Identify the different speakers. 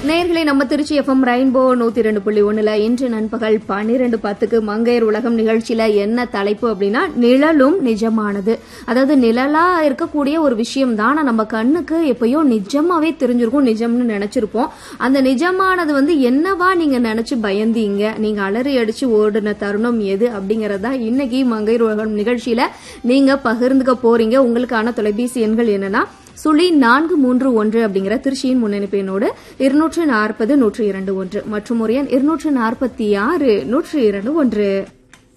Speaker 1: நேர்களை நம்ம Trichy FM rainbow நூத்தி ரெண்டு புள்ளி ஒண்ணுல இன்று நண்பகல் பன்னிரெண்டு பத்துக்கு மங்கையர் உலகம் நிகழ்ச்சியில என்ன தலைப்பு அப்படின்னா நிழலும் நிஜமானது அதாவது நிழலா இருக்கக்கூடிய ஒரு விஷயம் தான் ஆனா நம்ம கண்ணுக்கு எப்பயோ நிஜமாவே தெரிஞ்சிருக்கும் நிஜம்னு நினைச்சிருப்போம் அந்த நிஜமானது வந்து என்னவா நீங்க நினைச்சு பயந்தீங்க நீங்க அலறி அடிச்சு ஓடுன தருணம் எது அப்படிங்கறதா இன்னைக்கு மங்கையர் உலகம் நிகழ்ச்சியில நீங்க பகிர்ந்துக்க போறீங்க உங்களுக்கான தொலைபேசி எண்கள் என்னன்னா சுழி நான்கு மூன்று ஒன்று அப்படிங்கிற திருச்சியின் முன்னணிப்பு எண்ணோடு இருநூற்று நாற்பது நூற்று இரண்டு ஒன்று மற்றும் ஒரு எண் இருநூற்று நாற்பத்தி ஆறு நூற்று இரண்டு ஒன்று